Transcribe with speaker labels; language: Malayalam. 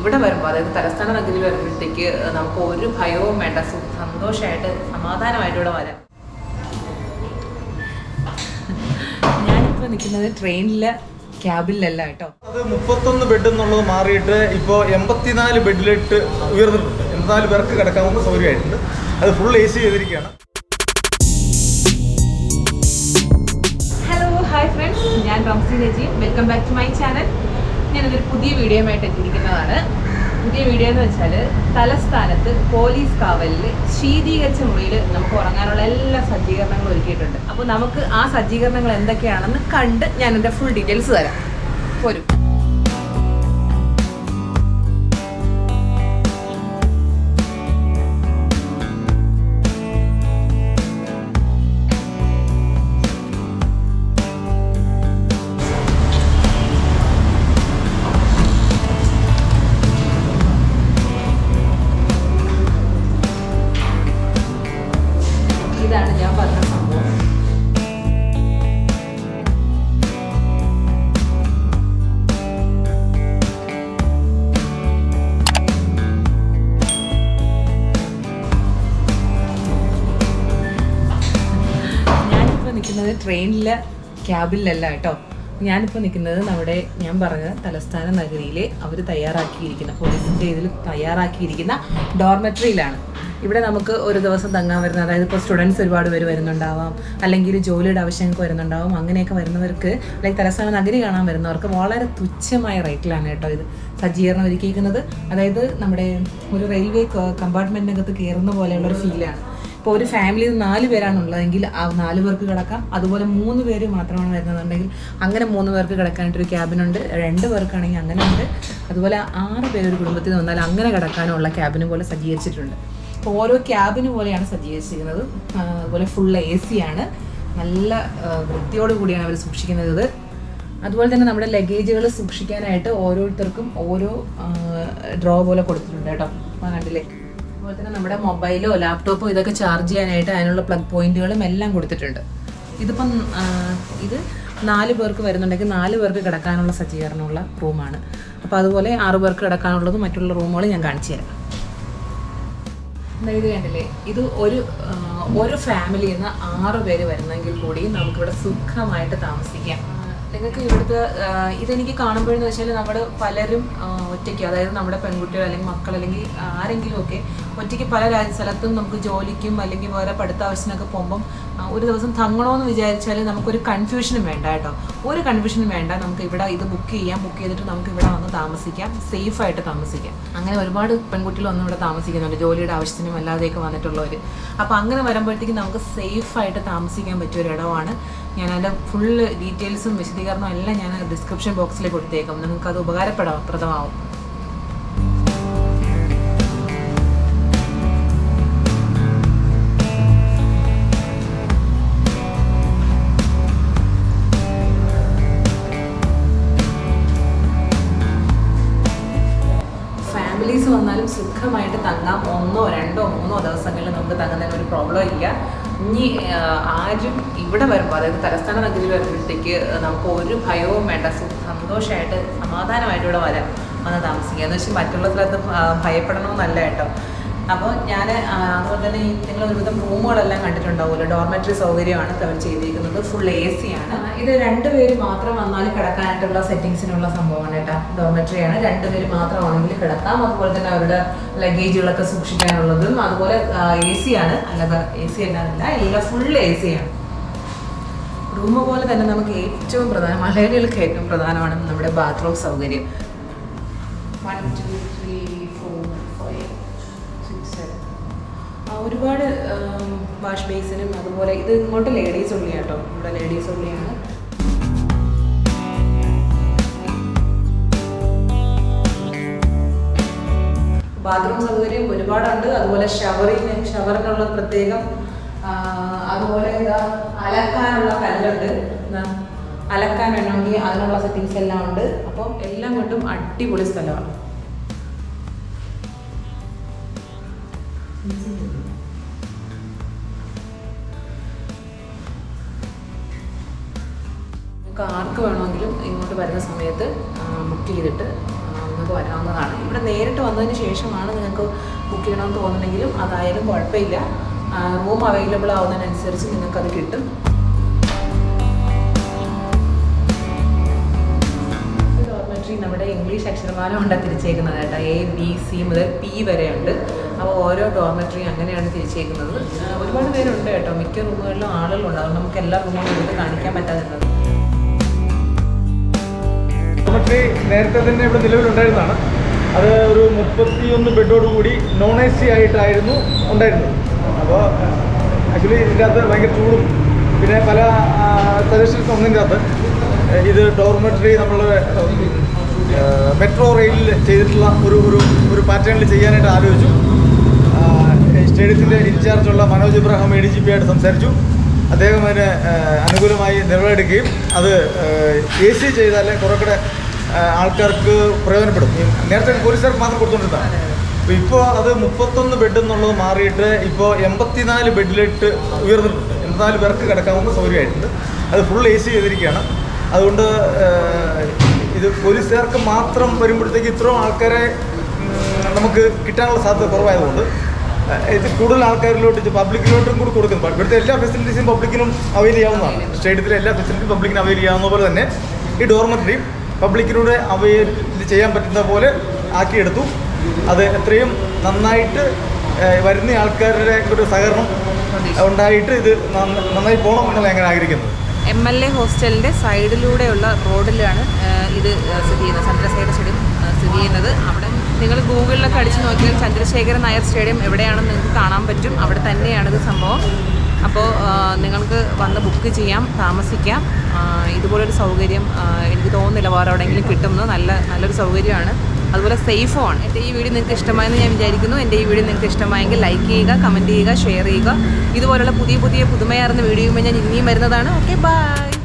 Speaker 1: ഇവിടെ വരുമ്പോൾ അതായത് തലസ്ഥാന നഗരിയിൽ വരുമ്പോഴത്തേക്ക് നമുക്ക് ഒരു ഭയവും വേണ്ട സു- സന്തോഷമായിട്ട് സമാധാനമായിട്ട് ഇവിടെ വരാം ഞാനിപ്പോൾ നിൽക്കുന്നത് ട്രെയിനിലെ ക്യാബിലല്ല കേട്ടോ
Speaker 2: അത് മുപ്പത്തൊന്ന് ബെഡ് എന്നുള്ളത് മാറിയിട്ട് ഇപ്പോൾ എൺപത്തിനാല് ബെഡിലിട്ട് ഉയർന്നിട്ടുണ്ട് എൺപത്തിനാല് പേർക്ക് കിടക്കാവുന്ന സൗകര്യമായിട്ടുണ്ട് അത് ഫുൾ എ സി ചെയ്തിരിക്കുകയാണ്
Speaker 1: ഹലോ ഹായ് ഫ്രണ്ട്സ് ഞാൻ Ramsi Naji welcome back to my channel ഞാനിതൊരു പുതിയ വീഡിയോയുമായിട്ട് എത്തിയിരിക്കുന്നതാണ് പുതിയ വീഡിയോ എന്ന് വെച്ചാൽ തലസ്ഥാനത്ത് പോലീസ് കാവലിൽ ശീതീകരിച്ച മുറിയിൽ നമുക്ക് ഉറങ്ങാനുള്ള എല്ലാ സജ്ജീകരണങ്ങളും ഒരുക്കിയിട്ടുണ്ട് അപ്പോൾ നമുക്ക് ആ സജ്ജീകരണങ്ങൾ എന്തൊക്കെയാണെന്ന് കണ്ട് ഞാൻ എൻ്റെ ഫുൾ ഡീറ്റെയിൽസ് തരാം പോരും ഇതാണ് ഞാൻ പറഞ്ഞ സംഭവം ഞാനിപ്പോൾ നിൽക്കുന്നത് ട്രെയിനിലെ ക്യാബിലല്ല കേട്ടോ ഞാനിപ്പോൾ നിൽക്കുന്നത് നമ്മുടെ ഞാൻ പറഞ്ഞ തലസ്ഥാന നഗരിയിലെ അവർ തയ്യാറാക്കിയിരിക്കുന്ന പോലീസിൻ്റെ ഇതിൽ തയ്യാറാക്കിയിരിക്കുന്ന ഡോർമെട്രിയിലാണ് ഇവിടെ നമുക്ക് ഒരു ദിവസം തങ്ങാൻ വരുന്ന അതായത് ഇപ്പോൾ സ്റ്റുഡൻസ് ഒരുപാട് പേര് വരുന്നുണ്ടാവാം അല്ലെങ്കിൽ ജോലിയുടെ ആവശ്യങ്ങൾക്ക് വരുന്നുണ്ടാവാം അങ്ങനെയൊക്കെ വരുന്നവർക്ക് ലൈക്ക് തലസ്ഥാന നഗരി കാണാൻ വരുന്നവർക്ക് വളരെ തുച്ഛമായ റേറ്റിലാണ് കേട്ടോ ഇത് സജ്ജീകരണം ഒരുക്കിയിരിക്കുന്നത് അതായത് നമ്മുടെ ഒരു റെയിൽവേ കമ്പാർട്ട്മെൻറ്റിനകത്ത് കയറുന്ന പോലെയുള്ള ഒരു ഫീലാണ് ഇപ്പോൾ ഒരു ഫാമിലിയിൽ നാല് പേരാണ് ഉള്ളതെങ്കിൽ ആ നാല് പേർക്ക് കിടക്കാം അതുപോലെ മൂന്ന് പേര് മാത്രമാണ് വരുന്നതുണ്ടെങ്കിൽ അങ്ങനെ മൂന്ന് പേർക്ക് കിടക്കാനായിട്ടൊരു ക്യാബിനുണ്ട് രണ്ട് പേർക്കാണെങ്കിൽ അങ്ങനെ ഉണ്ട് അതുപോലെ ആറ് പേര് ഒരു കുടുംബത്തിൽ നിന്ന് വന്നാൽ അങ്ങനെ കിടക്കാനുള്ള ക്യാബിന് പോലെ സജ്ജീകരിച്ചിട്ടുണ്ട് അപ്പോൾ ഓരോ ക്യാബിന് പോലെയാണ് സജ്ജീകരിച്ചിരിക്കുന്നത് ആ, അതുപോലെ ഫുൾ എ സി ആണ് നല്ല ആ, വൃത്തിയോട് കൂടിയാണ് അവർ സൂക്ഷിക്കുന്നത് ഇത് അതുപോലെ തന്നെ നമ്മുടെ ലഗേജുകൾ സൂക്ഷിക്കാനായിട്ട് ഓരോരുത്തർക്കും ഓരോ ഡ്രോ പോലെ കൊടുത്തിട്ടുണ്ട് കേട്ടോ ആ കണ്ടില്ലേ അതുപോലെ തന്നെ നമ്മുടെ മൊബൈലോ ലാപ്ടോപ്പോ ഇതൊക്കെ ചാർജ് ചെയ്യാനായിട്ട് അതിനുള്ള പ്ലഗ് പോയിന്റുകളും എല്ലാം കൊടുത്തിട്ടുണ്ട് ഇതിപ്പം ആ, ഇത് നാല് പേർക്ക് വരുന്നുണ്ടെങ്കിൽ നാല് പേർക്ക് കിടക്കാനുള്ള സജ്ജീകരണമുള്ള റൂമാണ് അപ്പോൾ അതുപോലെ ആറ് പേർക്ക് കിടക്കാനുള്ളതും മറ്റുള്ള റൂമുകൾ ഞാൻ കാണിച്ചു തരാം ദാ ഇത് കണ്ടില്ലേ ഇത് ഒരു ആ, ഒരു ഫാമിലിയിൽ നിന്ന് ആറ് പേര് വരുന്നെങ്കിൽ കൂടി നമുക്കിവിടെ സുഖമായിട്ട് താമസിക്കാം ആ, നിങ്ങൾക്ക് ഇവിടുത്തെ ആ, ഇതെനിക്ക് കാണുമ്പോഴെന്ന് വെച്ചാൽ നമ്മുടെ പലരും ആ, ഒറ്റയ്ക്ക് അതായത് നമ്മുടെ പെൺകുട്ടികൾ അല്ലെങ്കിൽ മക്കൾ അല്ലെങ്കിൽ ആരെങ്കിലും ഒക്കെ ഒറ്റയ്ക്ക് പല രാജ്യ സ്ഥലത്തും നമുക്ക് ജോലിക്കും അല്ലെങ്കിൽ വേറെ പഠിത്ത ആവശ്യത്തിനൊക്കെ പോകുമ്പം ആ, ഒരു ദിവസം തങ്ങണമെന്ന് വിചാരിച്ചാൽ നമുക്കൊരു കൺഫ്യൂഷനും വേണ്ട കേട്ടോ ഒരു കൺഫ്യൂഷനും വേണ്ട നമുക്ക് ഇവിടെ ഇത് ബുക്ക് ചെയ്യാം ബുക്ക് ചെയ്തിട്ട് നമുക്ക് ഇവിടെ വന്ന് താമസിക്കാം സേഫ് ആയിട്ട് താമസിക്കാം അങ്ങനെ ഒരുപാട് പെൺകുട്ടികൾ ഒന്നും ഇവിടെ താമസിക്കുന്നുണ്ട് ജോലിയുടെ ആവശ്യത്തിനും അല്ലാതെയൊക്കെ വന്നിട്ടുള്ളവർ അപ്പോൾ അങ്ങനെ വരുമ്പോഴത്തേക്കും നമുക്ക് സേഫ് ആയിട്ട് താമസിക്കാൻ പറ്റിയ ഒരു ഇടമാണ് ഞാൻ അതിൻ്റെ ഫുള്ള് ഡീറ്റെയിൽസും വിശദീകരണവും എല്ലാം ഞാൻ ഡിസ്ക്രിപ്ഷൻ ബോക്സിൽ കൊടുത്തേക്കാം നിങ്ങൾക്ക് അത് ഉപകാരപ്പെടാം പ്രദമാവും ഫാമിലീസ് വന്നാലും സുഖമായിട്ട് തങ്ങാം ഒന്നോ രണ്ടോ മൂന്നോ ദിവസങ്ങളിൽ നമുക്ക് തങ്ങുന്നതിന് ഒരു പ്രോബ്ലം ഇല്ല ഇനി ആ, ആരും ഇവിടെ വരുമ്പോൾ അതായത് തലസ്ഥാന നഗരിയിൽ വരുമ്പോഴത്തേക്ക് നമുക്ക് ഒരു ഭയവും വേണ്ട സു- സന്തോഷമായിട്ട് സമാധാനമായിട്ട് ഇവിടെ വരാം വന്ന് താമസിക്കുക എന്ന് വെച്ചാൽ മറ്റുള്ള സ്ഥലത്ത് ഭ- ഭയപ്പെടണമെന്നല്ല കേട്ടോ അപ്പോൾ ഞാൻ അതുപോലെ തന്നെ ഈ നിങ്ങൾ ഒരുവിധം റൂമുകളെല്ലാം കണ്ടിട്ടുണ്ടാവുമല്ലോ ഡോർമെറ്ററി സൗകര്യമാണ് അവർ ചെയ്തിരിക്കുന്നത് ഫുൾ എ സി ആണ് ഇത് രണ്ടുപേര് മാത്രം വന്നാൽ കിടക്കാനായിട്ടുള്ള സെറ്റിങ്സിനുള്ള സംഭവമാണ് കേട്ടോ ഡോർമെറ്ററിയാണ് രണ്ടുപേര് മാത്രമാണെങ്കിൽ കിടക്കാം അതുപോലെ തന്നെ അവരുടെ ലഗേജുകളൊക്കെ സൂക്ഷിക്കാനുള്ളതും അതുപോലെ എ സി ആണ് അല്ലാതെ എ സി അല്ലാതല്ല എല്ലാം ഫുൾ എ സി ആണ് റൂം പോലെ തന്നെ നമുക്ക് ഏറ്റവും പ്രധാനം മലയാളികൾക്ക് ഏറ്റവും പ്രധാനമാണ് നമ്മുടെ ബാത്റൂം സൗകര്യം one two three four five six seven ഒരുപാട് വാഷ് ബേസിനും അതുപോലെ ഇത് ഇങ്ങോട്ട് ലേഡീസ് ഉള്ളി കേട്ടോ ഇവിടെ ലേഡീസ് ഉള്ളിയാണ് ബാത്റൂം സൗകര്യം ഒരുപാടുണ്ട് അതുപോലെ ഷവറിന് ഷവറിനുള്ള പ്രത്യേകം ആ, അതുപോലെ ഇതാ അലക്കാനുള്ള കല്ലുണ്ട് ഇതാ, അലക്കാൻ വേണമെങ്കിൽ അതിനുള്ള സെറ്റിങ്സ് എല്ലാം ഉണ്ട് അപ്പം എല്ലാം കൊണ്ടും അടിപൊളി സ്ഥലമാണ് നമുക്ക് ആർക്ക് വേണമെങ്കിലും ഇങ്ങോട്ട് വരുന്ന സമയത്ത് ബുക്ക് ചെയ്തിട്ട് ആ, നിങ്ങൾക്ക് വരാവുന്നതാണ് ഇവിടെ നേരിട്ട് വന്നതിന് ശേഷമാണ് നിങ്ങൾക്ക് ബുക്ക് ചെയ്യണമെന്ന് തോന്നുന്നെങ്കിലും അതായാലും കുഴപ്പമില്ല റൂം അവൈലബിൾ ആവുന്നതിനനുസരിച്ച് നിങ്ങൾക്കത് കിട്ടും ഡോർമെട്രി നമ്മുടെ ഇംഗ്ലീഷ് അക്ഷരമാല കൊണ്ടാണ് തിരിച്ചേക്കുന്നത് കേട്ടോ എ ബി സി മുതൽ പി വരെ ഉണ്ട് അപ്പോൾ ഓരോ ഡോർമെട്രി അങ്ങനെയാണ് തിരിച്ചേക്കുന്നത് ആ, ഒരുപാട് പേരുണ്ട് കേട്ടോ മിക്ക റൂമുകളിലും ആളുകളുണ്ട് അതുകൊണ്ട് നമുക്ക് എല്ലാ റൂമുകളും എടുത്ത് കാണിക്കാൻ പറ്റാതിരുന്നത്
Speaker 2: ഡോർമെട്രി നേരത്തെ തന്നെ ഇവിടെ നിലവിലുണ്ടായിരുന്നതാണ് അത് ഒരു മുപ്പത്തിയൊന്ന് ബെഡോട് കൂടി നോൺ എ സി ആയിട്ടായിരുന്നു ഉണ്ടായിരുന്നത് അപ്പോൾ ആക്ച്വലി ഇതിൻ്റെ അകത്ത് ഭയങ്കര ചൂടും പിന്നെ പല സജഷൻസ് ഒന്നിൻ്റെ അകത്ത് ഇത് ഡോർമെട്രി നമ്മൾ മെട്രോ റെയിലിൽ ചെയ്തിട്ടുള്ള ഒരു ഒരു ഒരു പാറ്റേണിൽ ചെയ്യാനായിട്ട് ആലോചിച്ചു സ്റ്റേഡിയത്തിൻ്റെ ഇൻചാർജുള്ള Manoj Ibrahim A D G P ആയിട്ട് സംസാരിച്ചു അദ്ദേഹം അതിന് ആ, അനുകൂലമായി നിലപാടെടുക്കുകയും അത് എ സി ചെയ്താൽ കുറേ കൂടെ ആ, ആൾക്കാർക്ക് പ്രയോജനപ്പെടും ഈ നേരത്തെ പോലീസുകാർക്ക് മാത്രം കൊടുത്തുകൊണ്ടിരുന്നതാണ് അപ്പോൾ ഇപ്പോൾ അത് മുപ്പത്തൊന്ന് ബെഡ് എന്നുള്ളത് മാറിയിട്ട് ഇപ്പോൾ എൺപത്തിനാല് ബെഡിലിട്ട് ഉയർന്നിട്ടുണ്ട് എൺപത്തിനാല് പേർക്ക് കിടക്കാവുന്ന സൗകര്യമായിട്ടുണ്ട് അത് ഫുൾ എ സി ചെയ്തിരിക്കുകയാണ് അതുകൊണ്ട് ആ, ഇത് പോലീസുകാർക്ക് മാത്രം വരുമ്പോഴത്തേക്ക് ഇത്രയും ആൾക്കാരെ ഉം, നമുക്ക് കിട്ടാനുള്ള സാധ്യത കുറവായതുകൊണ്ട് അഹ് ഇത് കൂടുതൽ ആൾക്കാരിലോട്ട് പബ്ലിക്കിലോട്ടും കൂടി കൊടുക്കുന്നു ഇവിടുത്തെ എല്ലാ ഫെസിലിറ്റീസും പബ്ലിക്കിനും അവൈൽ ചെയ്യാവുന്നതാണ് സ്റ്റേഡിയത്തിലെ എല്ലാ ഫെസിലിറ്റിയും പബ്ലിക്കിന് അവൈൽ ചെയ്യാവുന്ന പോലെ തന്നെ ഈ ഡോർമെറ്ററിയും പബ്ലിക്കിലൂടെ അവൈൽ ചെയ്യാൻ പറ്റുന്ന പോലെ ആക്കിയെടുത്തു അത് എത്രയും നന്നായിട്ട് ഏഹ്, വരുന്ന ആൾക്കാരുടെ ഒരു സഹകരണം ഉണ്ടായിട്ട് ഇത് നന്ന- നന്നായി പോകണം എന്നാണ് ഞാൻ ആഗ്രഹിക്കുന്നത്
Speaker 1: എം എൽ എ ഹോസ്റ്റലിൻ്റെ സൈഡിലൂടെയുള്ള റോഡിലാണ് ആ, ഇത് ആ, സ്ഥിതി ചെയ്യുന്നത് ചന്ദ്രശേഖര സ്റ്റേഡിയം ആ, സ്ഥിതി ചെയ്യുന്നത് അവിടെ നിങ്ങൾ ഗൂഗിളിലൊക്കെ അടിച്ച് നോക്കിയാൽ ചന്ദ്രശേഖരൻ നായർ സ്റ്റേഡിയം എവിടെയാണെന്ന് നിങ്ങൾക്ക് കാണാൻ പറ്റും അവിടെ തന്നെയാണിത് സംഭവം അപ്പോൾ ആ, നിങ്ങൾക്ക് വന്ന് ബുക്ക് ചെയ്യാം താമസിക്കാം ആ, ഇതുപോലൊരു സൗകര്യം ആ, എനിക്ക് തോന്നുന്നില്ല വേറെ എവിടെയെങ്കിലും കിട്ടുമെന്ന് നല്ല നല്ലൊരു സൗകര്യമാണ് അതുപോലെ സേഫുമാണ് എൻ്റെ ഈ വീഡിയോ നിങ്ങൾക്ക് ഇഷ്ടമായെന്ന് ഞാൻ വിചാരിക്കുന്നു എൻ്റെ ഈ വീഡിയോ നിങ്ങൾക്ക് ഇഷ്ടമായെങ്കിൽ ലൈക്ക് ചെയ്യുക കമൻറ്റ് ചെയ്യുക ഷെയർ ചെയ്യുക ഇതുപോലുള്ള പുതിയ പുതിയ പുതുമയാർന്ന വീഡിയോയുമായി ഞാൻ ഇനിയും വരുന്നതാണ് ഓക്കെ ബൈ